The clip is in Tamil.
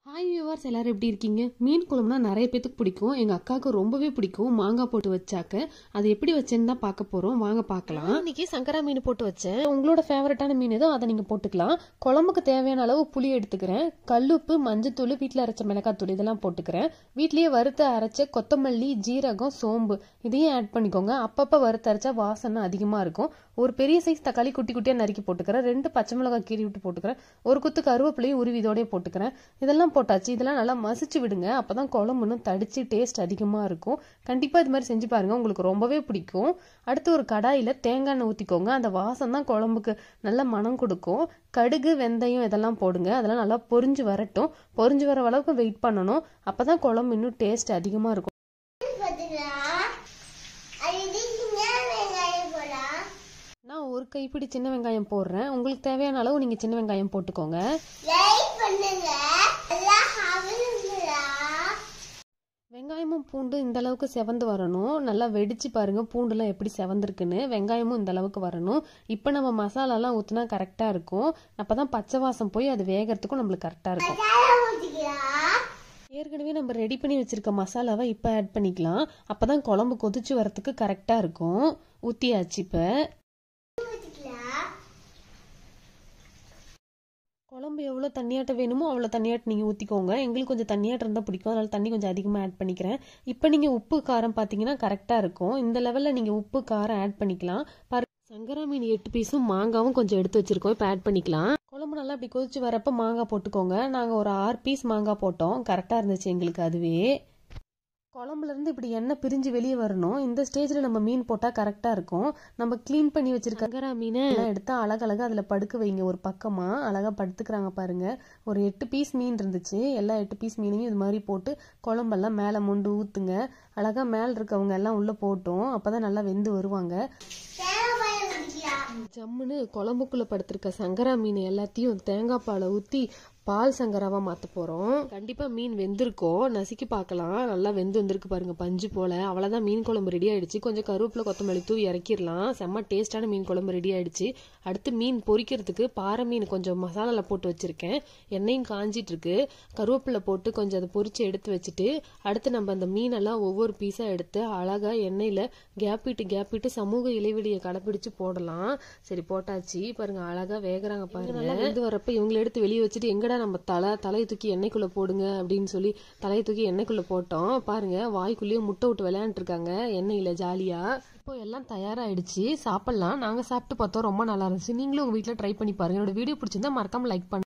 ஹாய் வியூவர்ஸ் எல்லாரும் எப்படி இருக்கீங்க மீன் குழம்புனா நிறைய பேத்துக்கு பிடிக்கும் எங்க அக்காவுக்கு ரொம்பவே பிடிக்கும் மாங்காய் போட்டு வச்சாக்க அது எப்படி வச்சேன்னு தான் பார்க்க போறோம் வாங்க பார்க்கலாம் இன்னைக்கு சங்கரா மீன் போட்டு வச்சேன் உங்களோட ஃபேவரட்டான மீன் ஏதோ அதை நீங்க போட்டுக்கலாம் குழம்புக்கு தேவையான அளவு புளி எடுத்துக்கிறேன் கல்லுப்பு மஞ்சத்தூள் வீட்டில் அரைச்ச மிளகாத்தூள் இதெல்லாம் போட்டுக்கிறேன் வீட்லயே வறுத்து அரைச்ச கொத்தமல்லி ஜீரகம் சோம்பு இதையும் ஆட் பண்ணிக்கோங்க அப்பப்போ வறுத்து அரைச்சா வாசனை அதிகமா இருக்கும் ஒரு பெரிய சைஸ் தக்காளி குட்டி குட்டியா நறுக்கி போட்டுக்கிறேன் ரெண்டு பச்சை மிளகாய் கீறி விட்டு போட்டுக்கிறேன் ஒரு குத்து கருவேப்பிலையும் உருவி இதோடய போட்டுக்கிறேன் இதெல்லாம் போட்டாச்சு இதெல்லாம் நல்லா மசிச்சு விடுங்க அப்பதான் குழம்பு இன்னும் தடிச்சு டேஸ்ட் அதிகமா இருக்கும் கண்டிப்பா இது மாதிரி செஞ்சு பாருங்க உங்களுக்கு ரொம்பவே பிடிக்கும் அடுத்து ஒரு கடாயில தேங்காய் எண்ணெய் ஊத்திக்கோங்க அந்த வாசம் தான் குழம்புக்கு நல்ல மனம் கொடுக்கும் கடுகு வெந்தயம் இதெல்லாம் போடுங்க அதெல்லாம் நல்லா பொரிஞ்சு வரட்டும் பொரிஞ்சு வர அளவுக்கு வெயிட் பண்ணணும் அப்பதான் குழம்பு இன்னும் டேஸ்ட் அதிகமா இருக்கும் நான் ஒரு கைப்பிடி சின்ன வெங்காயம் போடுறேன் உங்களுக்கு தேவையான அளவு நீங்க சின்ன வெங்காயம் போட்டுக்கோங்க வெங்காயமும் பூண்டு இந்த அளவுக்கு செவந்து வரணும் நல்லா வெடிச்சு பாருங்க பூண்டுலாம் எப்படி செவந்திருக்குன்னு வெங்காயமும் இந்த அளவுக்கு வரணும் இப்போ நம்ம மசாலாலாம் ஊற்றினா கரெக்டாக இருக்கும் அப்பதான் பச்சை வாசம் போய் அது வேகறதுக்கும் நம்மளுக்கு கரெக்டாக இருக்கும் ஏற்கனவே நம்ம ரெடி பண்ணி வச்சிருக்க மசாலாவை இப்போ ஆட் பண்ணிக்கலாம் அப்பதான் குழம்பு கொதிச்சு வரத்துக்கு கரெக்டாக இருக்கும் ஊற்றியாச்சு இப்போ குழம்பு எவ்வளோ தண்ணியாட்ட வேணுமோ அவ்வளோ தண்ணியாட்ட நீங்கள் ஊற்றிக்கோங்க எங்களுக்கு கொஞ்சம் தண்ணியாட்ட இருந்தால் பிடிக்கும் அதனால தண்ணி கொஞ்சம் அதிகமாக ஆட் பண்ணிக்கிறேன் இப்போ நீங்கள் உப்பு காரம் பார்த்தீங்கன்னா கரெக்டாக இருக்கும் இந்த லெவலில் நீங்கள் உப்பு காரம் ஆட் பண்ணிக்கலாம் பாரு சங்கரா மீன் எட்டு பீஸும் மாங்காவும் கொஞ்சம் எடுத்து வச்சிருக்கோம் இப்போ ஆட் பண்ணிக்கலாம் குழம்பு நல்லா இப்படி கொதிச்சு வரப்ப மாங்காய் போட்டுக்கோங்க நாங்கள் ஒரு ஆறு பீஸ் மாங்காய் போட்டோம் கரெக்டாக இருந்துச்சு எங்களுக்கு அதுவே குழம்புல இருந்து இப்படி எண்ணெய் பிரிஞ்சு வெளியே வரணும் இந்த ஸ்டேஜ்ல நம்ம மீன் போட்டா கரெக்டா இருக்கும் நம்ம க்ளீன் பண்ணி வச்சிருக்க கங்கரா மீனை எல்லாம் எடுத்தா அழகழகா அதுல படுக்க வைங்க ஒரு பக்கமா அழகா படுத்துக்கிறாங்க பாருங்க ஒரு எட்டு பீஸ் மீன் இருந்துச்சு எல்லா எட்டு பீஸ் மீனையும் இது மாதிரி போட்டு குழம்பெல்லாம் மேல மொண்டு ஊத்துங்க அழகா மேல இருக்கவங்க எல்லாம் உள்ள போட்டோம் அப்பதான் நல்லா வெந்து வருவாங்க ஜம்முன்னு குழம்புக்குள்ள படுத்திருக்க சங்கரா மீன் எல்லாத்தையும் தேங்காய் பாலை ஊத்தி பால் சங்கராவா மாத்த போறோம் கண்டிப்பா மீன் வெந்திருக்கோம் நசுக்கி பார்க்கலாம் நல்லா வெந்து வந்திருக்கு பாருங்க பஞ்சு போல அவ்வளவுதான் மீன் குழம்பு ரெடி ஆயிடுச்சு கொஞ்சம் கருவேப்பிலை கொத்தமல்லி தூவி இறக்கிடலாம் செம்ம டேஸ்டான மீன் குழம்பு ரெடி ஆயிடுச்சு அடுத்து மீன் பொரிக்கிறதுக்கு பாறை மீன் கொஞ்சம் மசாலால போட்டு வச்சிருக்கேன் எண்ணெயும் காஞ்சிட்டு இருக்கு கருவேப்பிலை போட்டு கொஞ்சம் அதை பொரிச்சு எடுத்து வச்சுட்டு அடுத்து நம்ம அந்த மீனெல்லாம் ஒவ்வொரு பீஸா எடுத்து அழகா எண்ணெயில கேப்பிட்டு கேப்பிட்டு சமூக இடைவெளியை கடைப்பிடிச்சு போடலாம் சரி போட்டாச்சு பாருங்க அழகா வேகுறாங்க பாருங்க நல்லா வெந்து வரப்ப இவங்களை எடுத்து வெளியே வச்சுட்டு எங்கடா நம்ம தலை தலையை தூக்கி எண்ணெய்க்குள்ள போடுங்க அப்படின்னு சொல்லி தலையை தூக்கி எண்ணெய்க்குள்ள போட்டோம் பாருங்க வாய்க்குள்ளேயே முட்டை விட்டு விளையாண்டு இருக்காங்க எண்ணெயில ஜாலியா இப்போ எல்லாம் தயாராயிடுச்சு சாப்பிடலாம் நாங்க சாப்பிட்டு பார்த்தோம் ரொம்ப நல்லா இருந்துச்சு நீங்களும் உங்க வீட்ல ட்ரை பண்ணி பாருங்க என்னோட வீடியோ பிடிச்சிருந்தா மறக்காம லைக் பண்ணுங்க